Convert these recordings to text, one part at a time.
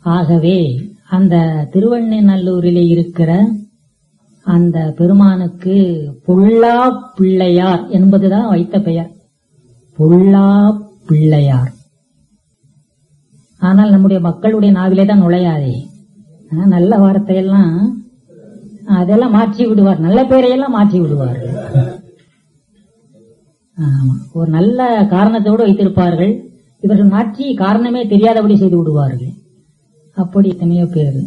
ஆகவே அந்த திருவண்ணநல்லூரிலே இருக்கிற அந்த பெருமானுக்கு பொல்லா பிள்ளையார் என்பதுதான் வைத்த பெயர் பொல்லா பிள்ளையார் ஆனால் நம்முடைய மக்களுடைய நாவிலே தான் நுழையாதே ஆ, நல்ல வார்த்தையெல்லாம் அதெல்லாம் மாற்றி விடுவார் நல்ல பேரையெல்லாம் மாற்றி விடுவார் ஆமா. ஒரு நல்ல காரணத்தோடு வைத்திருப்பார்கள் இவர்கள் மாற்றி காரணமே தெரியாதபடி செய்து விடுவார்கள் அப்படி எத்தனையோ பேர்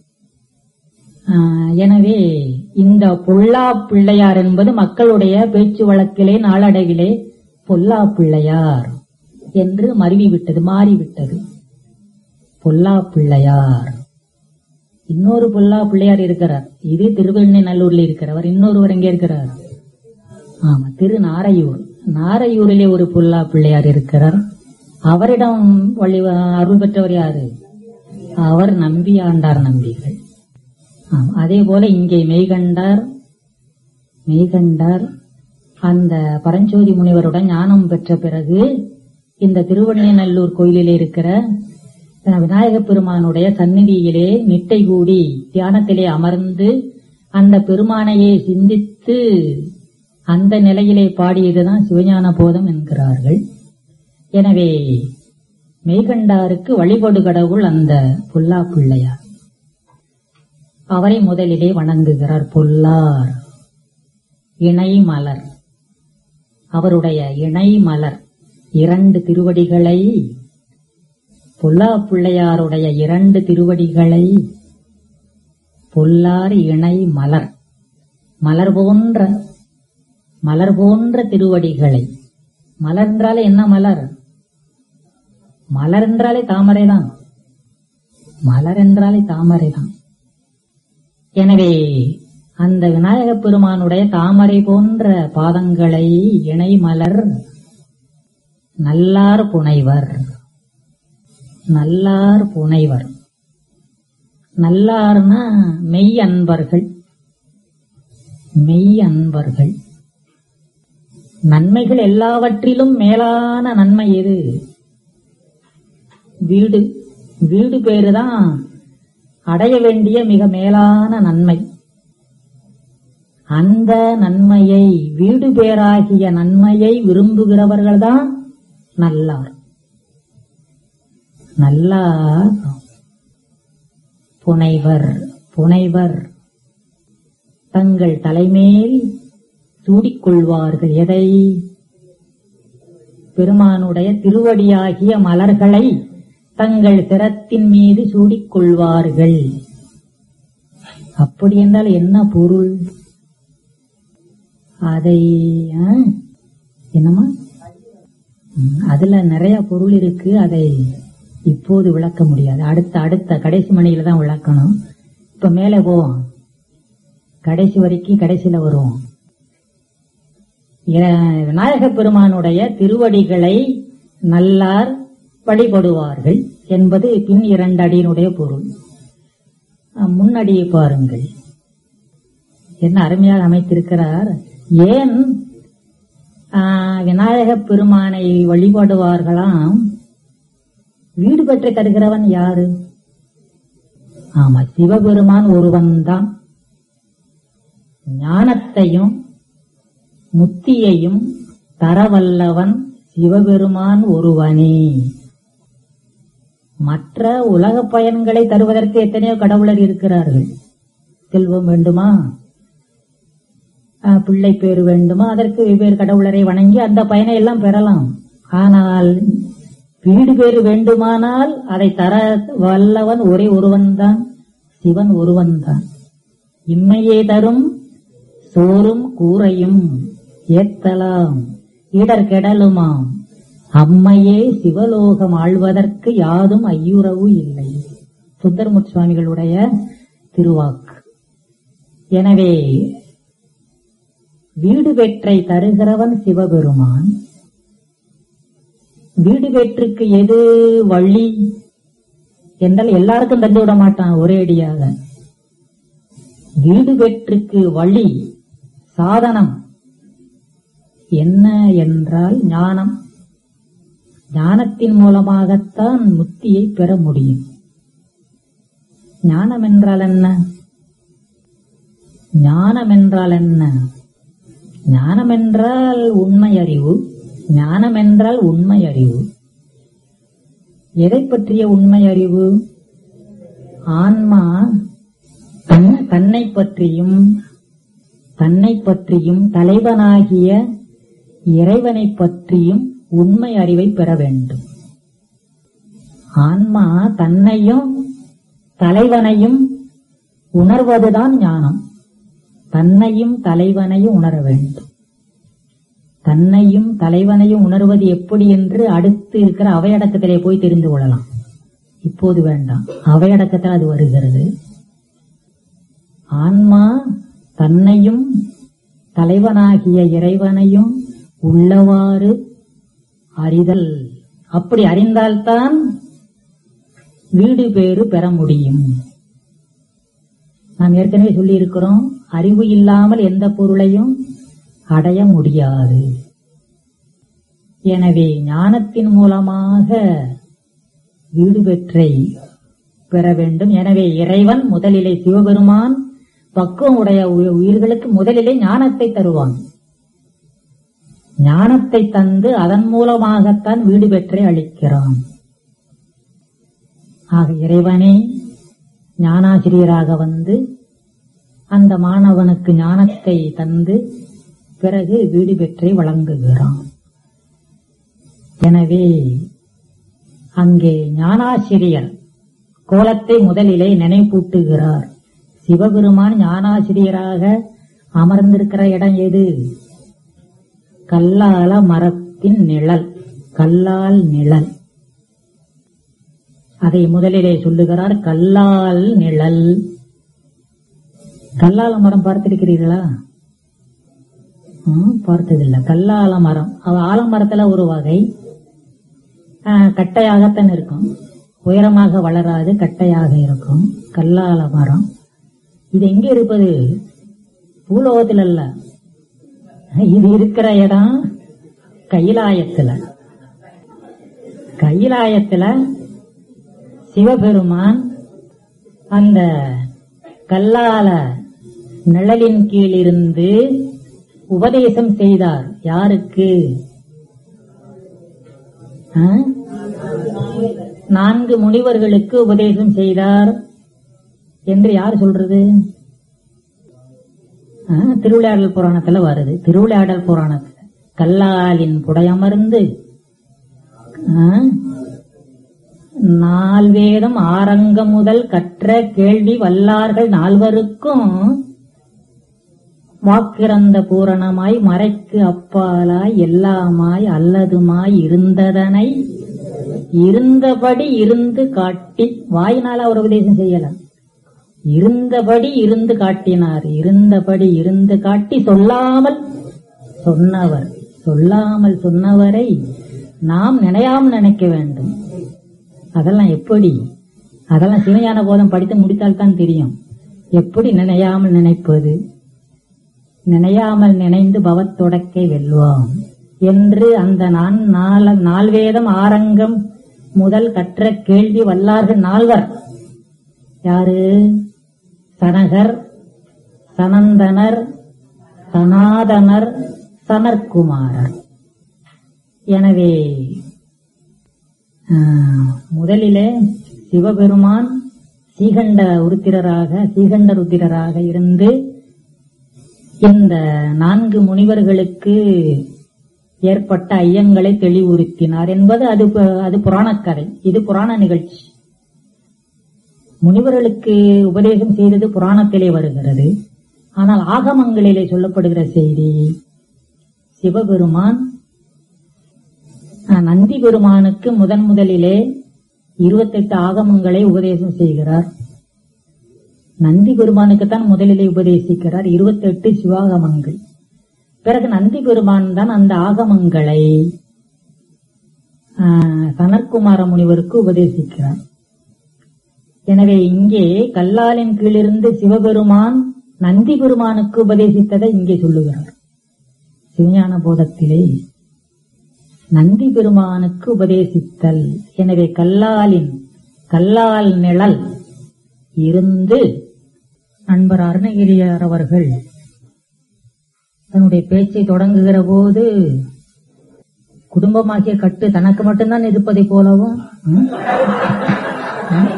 எனவே இந்த பொல்லா பிள்ளையார் என்பது மக்களுடைய பேச்சு வழக்கிலே நாளடைவிலே பொல்லா பிள்ளையார் என்று மருவிவிட்டது மாறிவிட்டது பொல்லா பிள்ளையார் இன்னொரு பொல்லா பிள்ளையார் இருக்கிறார் இது திருவெண்ணநல்லூர்ல இருக்கிறவர் இன்னொருவர் எங்கே இருக்கிறார் ஆமா திரு நாரையூர் நாரையூரிலே ஒரு பொல்லா பிள்ளையார் இருக்கிறார் அவரிடம் வழி அருள் பெற்றவர் யாரு அவர் நம்பி ஆண்டார் நம்பிகள் ஆம், அதே போல இங்கே மெய்கண்டார் மெய்கண்டார் அந்த பரஞ்சோதி முனிவருடன் ஞானம் பெற்ற பிறகு இந்த திருவண்ணநல்லூர் கோயிலிலே இருக்கிற அஹ், விநாயகப் பெருமானுடைய சந்நிதியிலே நிட்டை கூடி தியானத்திலே அமர்ந்து அந்த பெருமானையே சிந்தித்து அந்த நிலையிலே பாடியதுதான் சிவஞான போதம் என்கிறார்கள் எனவே மெய்கண்டாருக்கு வழிபடு கடவுள் அந்த புல்லா பிள்ளையார் அவரை முதலிலே வணங்குகிறார் பொல்லார் இணை மலர் அவருடைய இணை மலர் இரண்டு திருவடிகளை பொல்லா பிள்ளையாருடைய இரண்டு திருவடிகளை பொல்லார் இணை மலர் மலர் போன்ற மலர் போன்ற திருவடிகளை மலர் என்றாலே என்ன மலர் மலர் என்றாலே தாமரைதான் மலர் என்றாலே தாமரைதான் எனவே அந்த விநாயகப் பெருமானுடைய தாமரை போன்ற பாதங்களை இணை மலர் நல்லார் புனைவர் நல்லார் புனைவர் நல்லார்னா மெய் அன்பர்கள் மெய் அன்பர்கள் நன்மைகள் எல்லாவற்றிலும் மேலான நன்மை எது வீடு வீடு பேருதான் அடைய வேண்டிய மிக மேலான நன்மை அந்த நன்மையை வீடு பேராகிய நன்மையை விரும்புகிறவர்கள்தான் நல்லார் நல்லார் புனைவர் புனைவர் தங்கள் தலைமேல் சூடிக்கொள்வார்கள் எதை பெருமானுடைய திருவடியாகிய மலர்களை தங்கள் சிரத்தின் மீது சூடிக்கொள்வார்கள் அப்படி என்றால் என்ன பொருள் அதை ஆ, என்னமா ம், அதுல நிறைய பொருள் இருக்கு அதை இப்போது விளக்க முடியாது அடுத்த அடுத்த கடைசி மணியில தான் விளக்கணும் இப்ப மேலே போவோம் கடைசி வரைக்கும் கடைசியில வருவோம் இர- விநாயகப் பெருமானுடைய திருவடிகளை நல்லார் வழிபடுவார்கள் என்பது பின் இரண்டு அடியினுடைய பொருள் அஹ், முன்னடியை பாருங்கள் என்ன அருமையாக அமைத்திருக்கிறார் ஏன் ஆஹ், விநாயகப் பெருமானை வழிபடுவார்களாம் வீடு பெற்று தருகிறவன் யாரு ஆமா சிவபெருமான் ஒருவன்தான் ஞானத்தையும் முத்தியையும் தரவல்லவன் சிவபெருமான் ஒருவனே மற்ற உலக பயன்களை தருவதற்கு எத்தனையோ கடவுளர் இருக்கிறார்கள் செல்வம் வேண்டுமா ஆஹ், பிள்ளை பேரு வேண்டுமா அதற்கு வெவ்வேறு கடவுளரை வணங்கி அந்த பயனை எல்லாம் பெறலாம் ஆனால் வீடு பேறு வேண்டுமானால் அதை தர வல்லவன் ஒரே ஒருவன்தான் சிவன் ஒருவன்தான் இம்மையே தரும் சோறும் கூரையும் ஏத்தலாம் இடர் கெடலுமாம் அம்மையே சிவலோகம் ஆழ்வதற்கு யாதும் ஐயுறவு இல்லை சுந்தரமுத் சுவாமிகளுடைய திருவாக்கு எனவே வீடு பெற்றை தருகிறவன் சிவபெருமான் வீடு பெற்றுக்கு எது வழி என்றால் எல்லாருக்கும் தந்து விட மாட்டான் ஒரே அடியாக வீடு பெற்றுக்கு வழி சாதனம் என்ன என்றால் ஞானம் ஞானத்தின் மூலமாகத்தான் முத்தியை பெற முடியும் ஞானம் என்றால் என்ன ஞானம் என்றால் என்ன ஞானம் என்றால் உண்மை அறிவு ஞானம் என்றால் உண்மை அறிவு எதை பற்றிய உண்மை அறிவு ஆன்மா தன்- தன்னை பற்றியும் தன்னை பற்றியும் தலைவனாகிய இறைவனை பற்றியும் உண்மை அறிவை பெற வேண்டும் ஆன்மா தன்னையும் தலைவனையும் உணர்வதுதான் ஞானம் தன்னையும் தலைவனையும் உணர வேண்டும் தன்னையும் தலைவனையும் உணர்வது எப்படி என்று அடுத்து இருக்கிற அவையடக்கத்திலே போய் தெரிந்து கொள்ளலாம் இப்போது வேண்டாம் அவையடக்கத்தில் அது வருகிறது ஆன்மா தன்னையும் தலைவனாகிய இறைவனையும் உள்ளவாறு அறிதல் அப்படி அறிந்தால்தான் வீடு பேறு பெற முடியும் நாம் ஏற்கனவே சொல்லி இருக்கிறோம் அறிவு இல்லாமல் எந்த பொருளையும் அடைய முடியாது எனவே ஞானத்தின் மூலமாக வீடு பெற்றை பெற வேண்டும் எனவே இறைவன் முதலிலே சிவபெருமான் பக்குவம் உடைய உய- உயிர்களுக்கு முதலிலே ஞானத்தை தருவான் ஞானத்தை தந்து அதன் மூலமாகத்தான் வீடு பெற்றை அளிக்கிறான் ஆக இறைவனே ஞானாசிரியராக வந்து அந்த மாணவனுக்கு ஞானத்தை தந்து பிறகு வீடு பெற்றை வழங்குகிறான் எனவே அங்கே ஞானாசிரியர் கோலத்தை முதலிலே நினைப்பூட்டுகிறார் சிவபெருமான் ஞானாசிரியராக அமர்ந்திருக்கிற இடம் எது கல்லால மரத்தின் நிழல் கல்லால் நிழல் அதை முதலிலே சொல்லுகிறார் கல்லால் நிழல் கல்லால மரம் பார்த்திருக்கிறீர்களா ம், பார்த்ததில்லை கல்லால மரம் அது ஆலமரத்துல ஒரு வகை ஆ, கட்டையாகத்தான் இருக்கும் உயரமாக வளராது கட்டையாக இருக்கும் கல்லால மரம் இது எங்க இருப்பது பூலோகத்தில் அல்ல இது இருக்கிற இடம் கைலாயத்துல கைலாயத்துல சிவபெருமான் அந்த கல்லால நிழலின் கீழ் இருந்து உபதேசம் செய்தார் யாருக்கு ஆ? நான்கு முனிவர்களுக்கு உபதேசம் செய்தார் என்று யார் சொல்றது ஆ, திருவிளையாடல் புராணத்துல வருது திருவிளையாடல் புராணத்துல கல்லாலின் புடையமர்ந்து ஆ, நால்வேதம் ஆரங்கம் முதல் கற்ற கேள்வி வல்லார்கள் நால்வருக்கும் வாக்கிறந்த பூரணமாய் மறைக்கு அப்பாலாய் எல்லாமாய் அல்லதுமாய் இருந்ததனை இருந்தபடி இருந்து காட்டி வாயினால அவர் உபதேசம் செய்யலாம் இருந்தபடி இருந்து காட்டினார் இருந்தபடி இருந்து காட்டி சொல்லாமல் சொன்னவர் சொல்லாமல் சொன்னவரை நாம் நினையாமல் நினைக்க வேண்டும் அதெல்லாம் எப்படி அதெல்லாம் சிவஞான போதம் படித்து முடித்தால் தான் தெரியும் எப்படி நினையாமல் நினைப்பது நினையாமல் நினைந்து பவத்தொடக்கை வெல்வாம் என்று அந்த நான் நால நால்வேதம் ஆரங்கம் முதல் கற்ற கேள்வி வல்லார்கள் நால்வர் யாரு சனகர் சனந்தனர் சனாதனர் சனற்குமாரர் எனவே ஆஹ், முதலிலே சிவபெருமான் சீகண்ட உருத்திரராக சீகண்ட ருத்திரராக இருந்து இந்த நான்கு முனிவர்களுக்கு ஏற்பட்ட ஐயங்களை தெளிவுறுத்தினார் என்பது அது பு- அது புராணக் கதை இது புராண நிகழ்ச்சி முனிவர்களுக்கு உபதேசம் செய்தது புராணத்திலே வருகிறது ஆனால் ஆகமங்களிலே சொல்லப்படுகிற செய்தி சிவபெருமான் அஹ், நந்தி பெருமானுக்கு முதன் முதலிலே இருபத்தெட்டு ஆகமங்களை உபதேசம் செய்கிறார் நந்தி பெருமானுக்குத்தான் முதலிலே உபதேசிக்கிறார் இருபத்தெட்டு சிவாகமங்கள் பிறகு நந்தி பெருமான் தான் அந்த ஆகமங்களை ஆஹ், சனற்குமார முனிவருக்கு உபதேசிக்கிறார் எனவே இங்கே கல்லாலின் கீழிருந்து சிவபெருமான் நந்தி பெருமானுக்கு உபதேசித்ததை இங்கே சொல்லுகிறார் சிவஞான போதத்திலே நந்தி பெருமானுக்கு உபதேசித்தல் எனவே கல்லாலின் கல்லால் நிழல் இருந்து நண்பர் அருணகிரியார் அவர்கள் தன்னுடைய பேச்சை தொடங்குகிற போது குடும்பமாகிய கட்டு தனக்கு மட்டும்தான் இருப்பதை போலவும் ம்? ம்?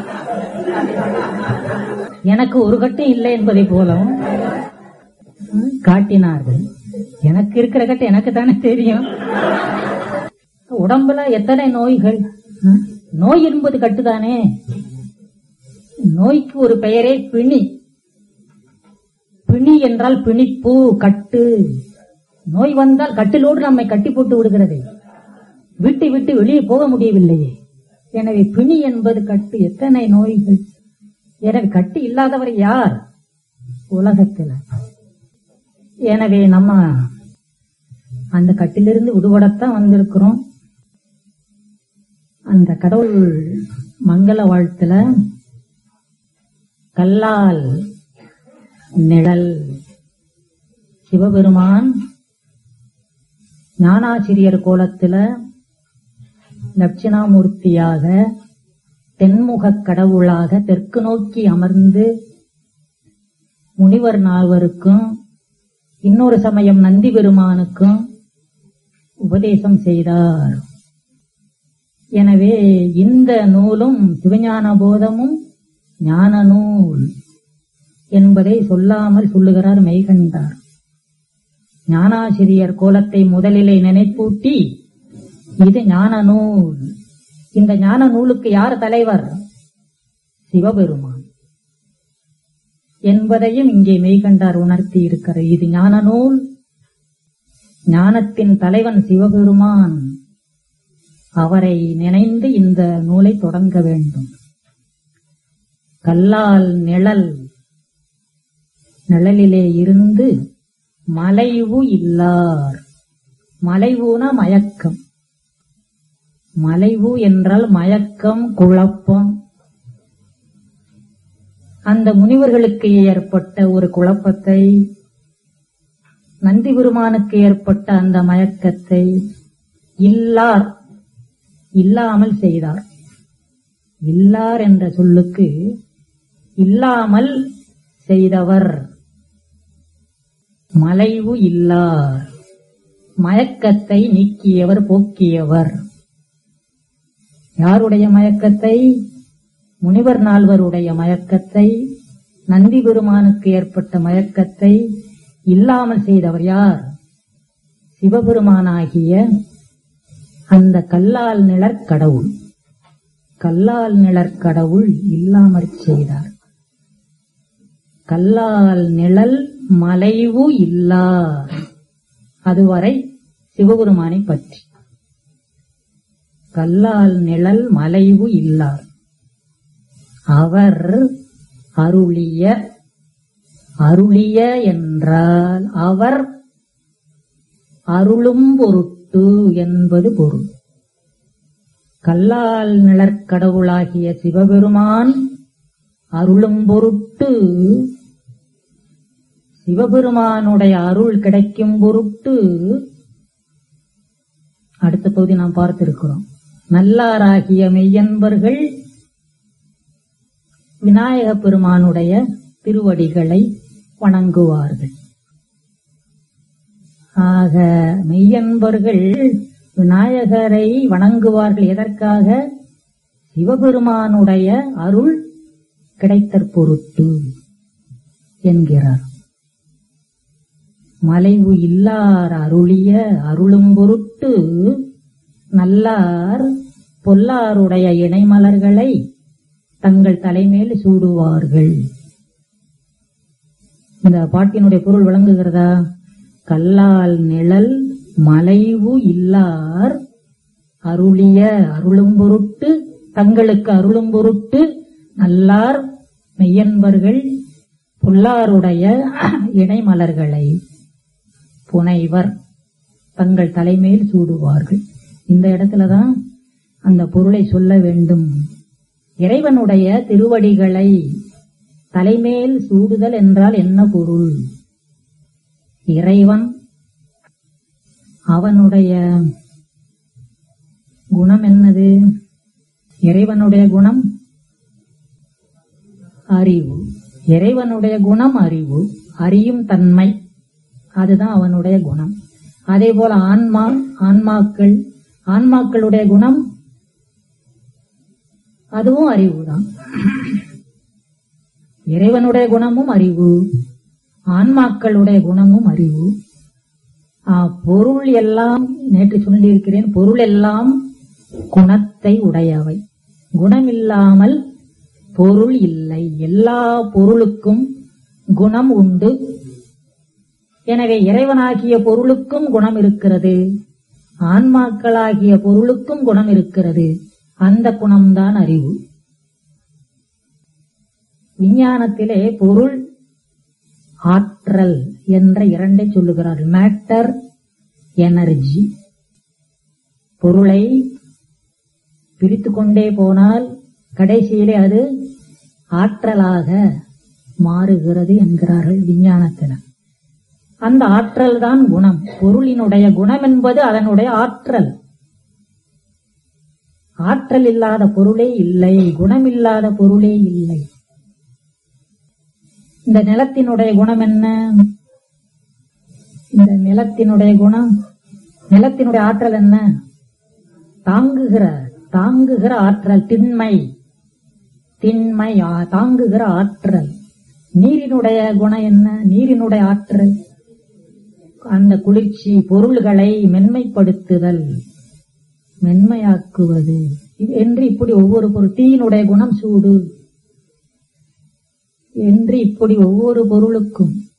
எனக்கு ஒரு கட்டு இல்லை என்பதை போலவும் ம், காட்டினார்கள் எனக்கு இருக்கிற கட்டு எனக்கு தானே தெரியும் உடம்புல எத்தனை நோய்கள் ம்? நோய் என்பது கட்டுதானே நோய்க்கு ஒரு பெயரே பிணி பிணி என்றால் பிணிப்பு கட்டு நோய் வந்தால் கட்டிலோடு நம்மை கட்டி போட்டு விடுகிறது வீட்டை விட்டு வெளியே போக முடியவில்லையே எனவே பிணி என்பது கட்டு எத்தனை நோய்கள் எனவே கட்டு இல்லாதவர் யார் உலகத்தில் எனவே நம்ம அந்த கட்டிலிருந்து விடுபடத்தான் வந்திருக்கிறோம் அந்த கடவுள் மங்கள வாழ்த்துல கல்லால் நிழல் சிவபெருமான் ஞானாசிரியர் கோலத்துல தட்சிணாமூர்த்தியாக தென்முகக் கடவுளாக தெற்கு நோக்கி அமர்ந்து முனிவர் நால்வருக்கும் இன்னொரு சமயம் நந்தி பெருமானுக்கும் உபதேசம் செய்தார் எனவே இந்த நூலும் சிவஞான போதமும் ஞான நூல் என்பதை சொல்லாமல் சொல்லுகிறார் மெய்கண்டார் ஞானாசிரியர் கோலத்தை முதலிலே நினைப்பூட்டி இது ஞான நூல் இந்த ஞான நூலுக்கு யார் தலைவர் சிவபெருமான் என்பதையும் இங்கே மெய்கண்டார் உணர்த்தி இருக்கிறார் இது ஞான நூல் ஞானத்தின் தலைவன் சிவபெருமான் அவரை நினைந்து இந்த நூலை தொடங்க வேண்டும் கல்லால் நிழல் நிழலிலே இருந்து மலைவு இல்லார் மலைவுனா மயக்கம் மலைவு என்றால் மயக்கம் குழப்பம் அந்த முனிவர்களுக்கு ஏற்பட்ட ஒரு குழப்பத்தை நந்தி பெருமானுக்கு ஏற்பட்ட அந்த மயக்கத்தை இல்லார் இல்லாமல் செய்தார் இல்லார் என்ற சொல்லுக்கு இல்லாமல் செய்தவர் மலைவு இல்லார் மயக்கத்தை நீக்கியவர் போக்கியவர் யாருடைய மயக்கத்தை முனிவர் நால்வருடைய மயக்கத்தை நந்தி பெருமானுக்கு ஏற்பட்ட மயக்கத்தை இல்லாமல் செய்தவர் யார் சிவபெருமானாகிய அந்த கல்லால் நிழற்கடவுள் கல்லால் நிழற்கடவுள் இல்லாமற் செய்தார் கல்லால் நிழல் மலைவு இல்லார் அதுவரை சிவபெருமானை பற்றி கல்லால் நிழல் மலைவு இல்லார் அவர் அருளிய அருளிய என்றால் அவர் அருளும் பொருட்டு என்பது பொருள் கல்லால் நிழற்கடவுளாகிய சிவபெருமான் அருளும் பொருட்டு சிவபெருமானுடைய அருள் கிடைக்கும் பொருட்டு அடுத்த பகுதி நாம் பார்த்திருக்கிறோம் நல்லாராகிய மெய்யன்பர்கள் விநாயக பெருமானுடைய திருவடிகளை வணங்குவார்கள் ஆக மெய்யன்பர்கள் விநாயகரை வணங்குவார்கள் எதற்காக சிவபெருமானுடைய அருள் கிடைத்தற் பொருட்டு என்கிறார் மலைவு இல்லார் அருளிய அருளும் பொருட்டு நல்லார் பொல்லாருடைய இணைமலர்களை தங்கள் தலைமேல் சூடுவார்கள் இந்த பாட்டினுடைய பொருள் விளங்குகிறதா கல்லால் நிழல் மலைவு இல்லார் அருளிய அருளும் பொருட்டு தங்களுக்கு அருளும் பொருட்டு நல்லார் மெய்யன்பர்கள் பொல்லாருடைய இணைமலர்களை புனைவர் தங்கள் தலைமையில் சூடுவார்கள் இந்த இடத்துலதான் அந்த பொருளை சொல்ல வேண்டும் இறைவனுடைய திருவடிகளை தலைமேல் சூடுதல் என்றால் என்ன பொருள் இறைவன் அவனுடைய குணம் என்னது இறைவனுடைய குணம் அறிவு இறைவனுடைய குணம் அறிவு அறியும் தன்மை அதுதான் அவனுடைய குணம் அதே போல ஆன்மா ஆன்மாக்கள் ஆன்மாக்களுடைய குணம் அதுவும் அறிவுதான் இறைவனுடைய குணமும் அறிவு ஆன்மாக்களுடைய குணமும் அறிவு ஆ, பொருள் எல்லாம் நேற்று சொல்லியிருக்கிறேன் பொருள் எல்லாம் குணத்தை உடையவை குணமில்லாமல் பொருள் இல்லை எல்லா பொருளுக்கும் குணம் உண்டு எனவே இறைவனாகிய பொருளுக்கும் குணம் இருக்கிறது ஆன்மாக்களாகிய பொருளுக்கும் குணம் இருக்கிறது அந்த குணம்தான் அறிவு விஞ்ஞானத்திலே பொருள் ஆற்றல் என்ற இரண்டை சொல்லுகிறார்கள் மேட்டர் எனர்ஜி பொருளை பிரித்துக் கொண்டே போனால் கடைசியிலே அது ஆற்றலாக மாறுகிறது என்கிறார்கள் விஞ்ஞானத்தினர் அந்த ஆற்றல் தான் குணம் பொருளினுடைய குணம் என்பது அதனுடைய ஆற்றல் ஆற்றல் இல்லாத பொருளே இல்லை குணமில்லாத பொருளே இல்லை இந்த நிலத்தினுடைய குணம் என்ன இந்த நிலத்தினுடைய குணம் நிலத்தினுடைய ஆற்றல் என்ன தாங்குகிற தாங்குகிற ஆற்றல் திண்மை திண்மை ஆ- தாங்குகிற ஆற்றல் நீரினுடைய குணம் என்ன நீரினுடைய ஆற்றல் அந்த குளிர்ச்சி பொருள்களை மென்மைப்படுத்துதல் மென்மையாக்குவது இது- என்று இப்படி ஒவ்வொரு பொருள் தீயினுடைய குணம் சூடு என்று இப்படி ஒவ்வொரு பொருளுக்கும்